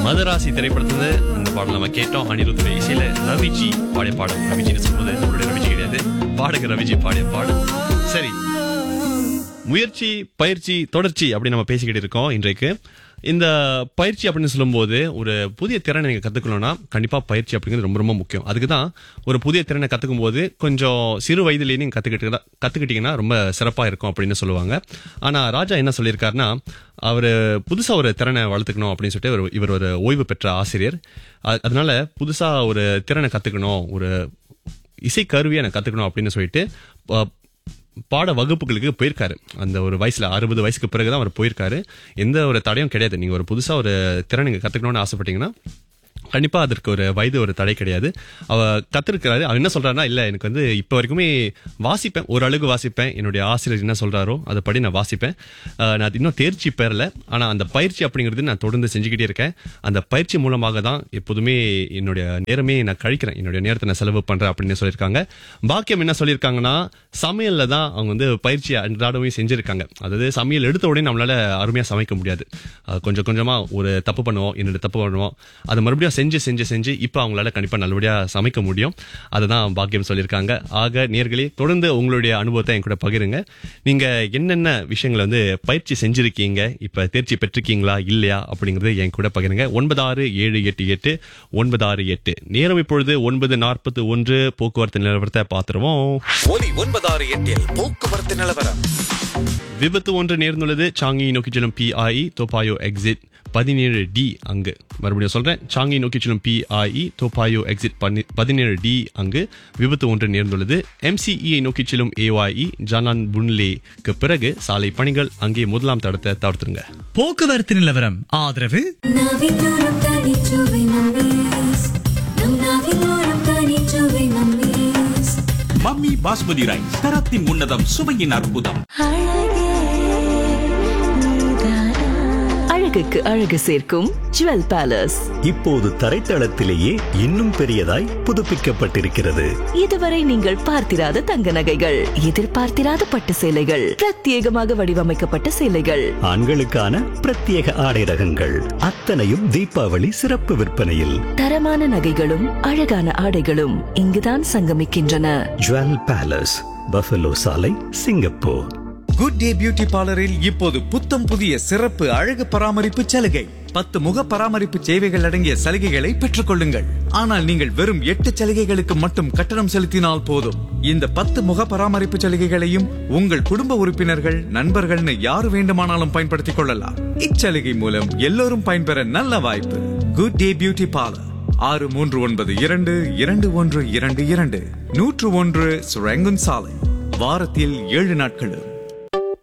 மதராசி திரைப்படத்துல இந்த பாடல் நம்ம கேட்டோம் அனிருத்துடைய இசையில ரவிஜி பாடிய பாடல் ரவிஜின்னு சொல்வது நம்மளுடைய ரவிஜி கிடையாது பாடகர் ரவிஜி பாடிய பாடல் சரி முயற்சி பயிற்சி தொடர்ச்சி அப்படின்னு நம்ம பேசிக்கிட்டு இருக்கோம் இன்றைக்கு இந்த பயிற்சி அப்படின்னு சொல்லும்போது ஒரு புதிய திறனை நீங்க கத்துக்கணும்னா கண்டிப்பா பயிற்சி அப்படிங்கிறது ரொம்ப ரொம்ப முக்கியம் அதுக்கு தான் ஒரு புதிய திறனை கத்துக்கும் போது கொஞ்சம் சிறு வயதிலேயே நீங்க கத்துக்கிட்டு கத்துக்கிட்டீங்கன்னா ரொம்ப சிறப்பா இருக்கும் அப்படின்னு சொல்லுவாங்க ஆனா ராஜா என்ன சொல்லியிருக்காருன்னா அவர் புதுசா ஒரு திறனை வளர்த்துக்கணும் அப்படின்னு சொல்லிட்டு ஒரு- இவர் ஒரு ஓய்வு பெற்ற ஆசிரியர் அ- அதனால புதுசா ஒரு திறனை கத்துக்கணும் ஒரு இசை கருவியை நான் கத்துக்கணும் அப்படின்னு சொல்லிட்டு ப- பாட வகுப்புகளுக்கு போயிருக்காரு அந்த ஒரு வயசுல அறுபது வயசுக்கு பிறகுதான் அவர் போயிருக்காரு எந்த ஒரு தடையும் கிடையாது நீங்க ஒரு புதுசா ஒரு திறன் நீங்க கத்துக்கணும்னு ஆசைப்பட்டீங்கன்னா கண்டிப்பா அதற்கு ஒரு வயது ஒரு தடை கிடையாது அவ கத்திருக்கிறாரு அவர் என்ன சொல்றாருன்னா இல்ல எனக்கு வந்து இப்ப வரைக்குமே வாசிப்பேன் ஒரு அழகு வாசிப்பேன் என்னுடைய ஆசிரியர் என்ன சொல்றாரோ அதுபடி நான் வாசிப்பேன் அஹ், நான் அது இன்னும் தேர்ச்சி பெறல ஆனா அந்த பயிற்சி அப்படிங்கிறது நான் தொடர்ந்து செஞ்சுக்கிட்டே இருக்கேன் அந்த பயிற்சி மூலமாக தான் எப்போதுமே என்னுடைய நேரமே நான் கழிக்கிறேன் என்னுடைய நேரத்தை நான் செலவு பண்றேன் அப்படின்னு சொல்லியிருக்காங்க பாக்கியம் என்ன சொல்லியிருக்காங்கன்னா சமையல்ல தான் அவங்க வந்து பயிற்சி அன்றாடமே செஞ்சிருக்காங்க அதாவது சமையல் எடுத்த உடனே நம்மளால அருமையா சமைக்க முடியாது அஹ் கொஞ்சம் கொஞ்சமா ஒரு தப்பு பண்ணுவோம் என்னோட தப்பு பண்ணுவோம் அதை மறுபடியும் செஞ்சு செஞ்சு செஞ்சு இப்போ அவங்களால கண்டிப்பா நல்லபடியா சமைக்க முடியும் அதுதான் பாக்கியம் சொல்லியிருக்காங்க ஆக நேர்களே தொடர்ந்து உங்களுடைய அனுபவத்தை என் கூட பகிருங்க நீங்க என்னென்ன விஷயங்களை வந்து பயிற்சி செஞ்சிருக்கீங்க இப்ப தேர்ச்சி பெற்றிருக்கீங்களா இல்லையா அப்படிங்கறது என் கூட பகிருங்க ஒன்பது ஆறு ஏழு எட்டு எட்டு ஒன்பது ஆறு எட்டு நேரம் இப்பொழுது ஒன்பது நாற்பத்தி ஒன்று போக்குவரத்து நிலவரத்தை பார்த்துருவோம் ஒலி ஒன்பதாறு எட்டில் போக்குவரத்து நிலவரம் விபத்து ஒன்று நேர்ந்துள்ளது சாங்கி நோக்கி செல்லும் பிஐஇ தோப்பாயோ எக்ஸிட் பதினேழு டி அங்கு மறுபடியும் சொல்றேன் சாங்கி நோக்கி செல்லும் பிஐஇ தோப்பாயோ எக்ஸிட் பதினேழு டி அங்கு விபத்து ஒன்று நேர்ந்துள்ளது எம்சிஇயை நோக்கி செல்லும் ஏஒஇ ஜனான் புன்லேக்கு பிறகு சாலை பணிகள் அங்கே முதலாம் தடத்தை தவிர்த்துருங்க போக்குவரத்து நிலவரம் ஆதரவு நாவிலோரம் தனிச்சுவை மம்மீஸ் நம் நாவிலோரம் தனிச்சுவை மம்மீஸ் மம்மி பாஸ்மதி ரைஸ் தரத்தின் உன்னதம் சுவையின் அற்புதம் அழகே நீதானா அழகுக்கு அழகு சேர்க்கும் ஜுவல் பேலஸ் இப்போது தரைத்தளத்திலேயே இன்னும் பெரியதாய் புதுப்பிக்கப்பட்டிருக்கிறது இதுவரை நீங்கள் பார்த்திராத தங்க நகைகள் எதிர்பார்த்திராத பட்டு சேலைகள் பிரத்யேகமாக வடிவமைக்கப்பட்ட சேலைகள் ஆண்களுக்கான பிரத்யேக ஆடை ரகங்கள் அத்தனையும் தீபாவளி சிறப்பு விற்பனையில் தரமான நகைகளும் அழகான ஆடைகளும் இங்குதான் சங்கமிக்கின்றன ஜுவல் பேலஸ் பஃபலோ சாலை சிங்கப்பூர் குட் டே பியூட்டி பார்லரில் இப்போது புத்தம் புதிய சிறப்பு அழகு பராமரிப்பு சலுகை பத்து முக பராமரிப்பு சேவைகள் அடங்கிய சலுகைகளை பெற்றுக் கொள்ளுங்கள் ஆனால் நீங்கள் வெறும் எட்டு சலுகைகளுக்கு மட்டும் கட்டணம் செலுத்தினால் போதும் இந்த பத்து முக பராமரிப்பு சலுகைகளையும் உங்கள் குடும்ப உறுப்பினர்கள் நண்பர்கள்னு யார் வேண்டுமானாலும் பயன்படுத்திக் கொள்ளலாம் இச்சலுகை மூலம் எல்லோரும் பயன்பெற நல்ல வாய்ப்பு குட் டே பியூட்டி பார்லர் ஆறு மூன்று ஒன்பது இரண்டு இரண்டு ஒன்று இரண்டு இரண்டு நூற்று ஒன்று சுரங்குன் சாலை வாரத்தில் ஏழு நாட்களும்